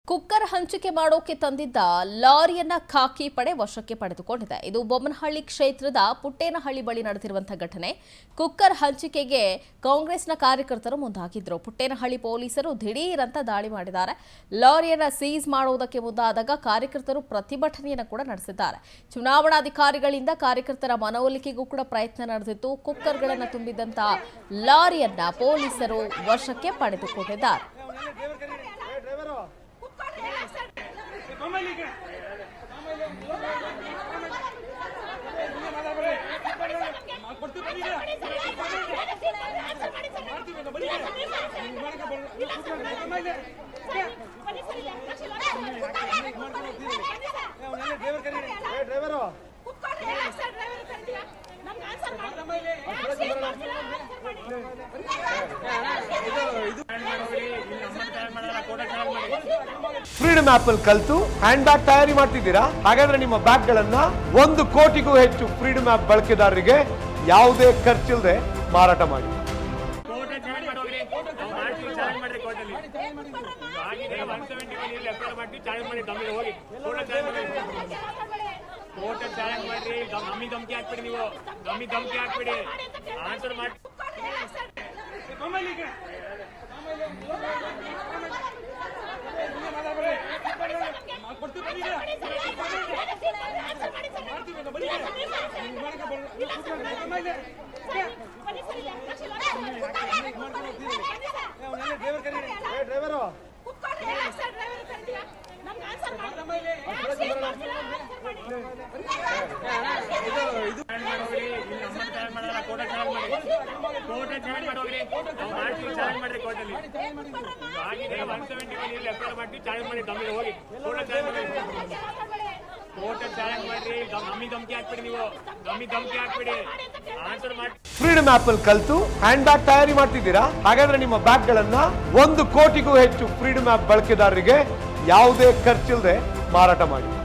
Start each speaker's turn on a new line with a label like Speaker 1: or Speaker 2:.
Speaker 1: cooker ಹಂಚಿಕೆ ಮಾಡೋಕೆ ತಂದಿದ್ದ ಲಾರಿಯನ್ನ ಖಾಕಿ ಪಡೆ ವಶಕ್ಕೆ ಪಡೆದುಕೊಂಡಿದೆ ಇದು ಬೊಮ್ಮನಹಳ್ಳಿ ಕ್ಷೇತ್ರದ ಪುಟ್ಟೇನಹಳ್ಳಿ ಬಳಿ ನಡೆದಿರುವಂತಹ ಘಟನೆ ಕುಕ್ಕರ್ ಹಂಚಿಕೆಗೆ ಕಾಂಗ್ರೆಸ್ನ ಕಾರ್ಯಕರ್ತರು ಮುಂದಾಗಿದ್ರು ಪುಟ್ಟೇನಹಳ್ಳಿ ಪೊಲೀಸರು ದಿಢೀರ್ ಅಂತ ದಾಳಿ ಮಾಡಿದ್ದಾರೆ ಲಾರಿಯನ್ನ ಸೀಸ್ ಮಾಡುವುದಕ್ಕೆ ಮುಂದಾದಾಗ ಕಾರ್ಯಕರ್ತರು ಪ್ರತಿಭಟನೆಯನ್ನು ಕೂಡ ನಡೆಸಿದ್ದಾರೆ ಚುನಾವಣಾಧಿಕಾರಿಗಳಿಂದ ಕಾರ್ಯಕರ್ತರ ಮನವೊಲಿಕೆಗೂ ಕೂಡ ಪ್ರಯತ್ನ ನಡೆದಿತ್ತು ಕುಕ್ಕರ್ಗಳನ್ನು ತುಂಬಿದಂತ ಲಾರಿಯನ್ನ ಪೊಲೀಸರು ವಶಕ್ಕೆ ಪಡೆದುಕೊಂಡಿದ್ದಾರೆ
Speaker 2: ಡ್ರೈವರು ಫ್ರೀಡಮ್ ಆಪ್ ಅಲ್ಲಿ ಕಲ್ತು ಹ್ಯಾಂಡ್ ಬ್ಯಾಗ್ ತಯಾರಿ ಮಾಡ್ತಿದ್ದೀರಾ ಹಾಗಾದ್ರೆ ನಿಮ್ಮ ಬ್ಯಾಗ್ ಗಳನ್ನ ಒಂದು ಕೋಟಿಗೂ ಹೆಚ್ಚು ಫ್ರೀಡಮ್ ಆಪ್ ಬಳಕೆದಾರರಿಗೆ ಯಾವುದೇ ಖರ್ಚಿಲ್ಲದೆ ಮಾರಾಟ ಮಾಡಿ
Speaker 3: ಕೋರ್ಟ್ ಜಾಯಿನ್ ಮಾಡೋಗ್ರಿ ನಾವು ಮಾಡ್ತೀವಿ ಜಾಯಿನ್ ಮಾಡ್ರಿ ಕೋರ್ಟಲ್ಲಿ ಆಗಿದೆ ಒನ್ ಸೆವೆಂಟಿ ಒನ್ ಇಲ್ಲಿ ಎಫ್ ಮಾಡ್ತೀವಿ ಜಾಯಿನ್ ಮಾಡಿ ದಮ್ಮಿಗೆ ಹೋಗಿ ಕೋರ್ಟ್ ಜಾಯಿನ್ ಮಾಡಿ ಕೋರ್ಟ್ ಜಾಯಿನ್ ಮಾಡ್ರಿ ದಮ್- ನಮ್ಮಿಗೆ ಧಮಕಿ ಹಾಕ್ಬಿಡಿ ನೀವು ನಮ್ಮಿಗೆ ಧಮಕಿ ಹಾಕ್ಬಿಡಿ ಆನ್ಸರ್ ಮಾಡಿ
Speaker 2: ಡ್ರೈವರು
Speaker 3: ಜಾಯಿನ್ ಮಾಡೋಗ್ರಿ ಇಲ್ಲಿ ನಮ್ಮನ್ನ ಜಾಯಿನ್ ಮಾಡಲ್ಲ ಕೋರ್ಟ್ ಜಾಯಿನ್ ಮಾಡಿ ಕೋರ್ಟ್ ಜಾಯಿನ್ ಮಾಡೋಗ್ರಿ ನಾವು ಮಾಡ್ತೀವಿ ಜಾಯಿನ್ ಮಾಡ್ರಿ ಕೋರ್ಟಲ್ಲಿ ಆಗಿದೆ ಒನ್ ಸೆವೆಂಟಿ ಒನ್ ಇಲ್ಲಿ ಎಫ್ ಮಾಡ್ತೀವಿ ಜಾಯಿನ್ ಮಾಡಿ ದಮ್ಮಿಗೆ ಹೋಗಿ ಕೋರ್ಟ್ ಜಾಯಿನ್ ಮಾಡಿ ಕೋರ್ಟ್ ಜಾಯಿನ್ ಮಾಡ್ರಿ ದಮ್- ನಮ್ಮಿಗೆ ಧಮಕಿ ಹಾಕ್ಬಿಡಿ ನೀವು ನಮ್ಮಿಗೆ ಧಮಕಿ ಹಾಕ್ಬಿಡಿ ಆನ್ಸರ್ ಮಾಡಿ
Speaker 2: ಫ್ರೀಡಮ್ ಆಪ್ ಅಲ್ಲಿ ಕಲ್ತು ಹ್ಯಾಂಡ್ ಬ್ಯಾಗ್ ತಯಾರಿ ಮಾಡ್ತಿದ್ದೀರಾ ಹಾಗಾದ್ರೆ ನಿಮ್ಮ ಬ್ಯಾಗ್ ಗಳನ್ನ ಒಂದು ಕೋಟಿಗೂ ಹೆಚ್ಚು ಫ್ರೀಡಮ್ ಆಪ್ ಬಳಕೆದಾರರಿಗೆ ಯಾವುದೇ ಖರ್ಚಿಲ್ಲದೆ ಮಾರಾಟ ಮಾಡಿ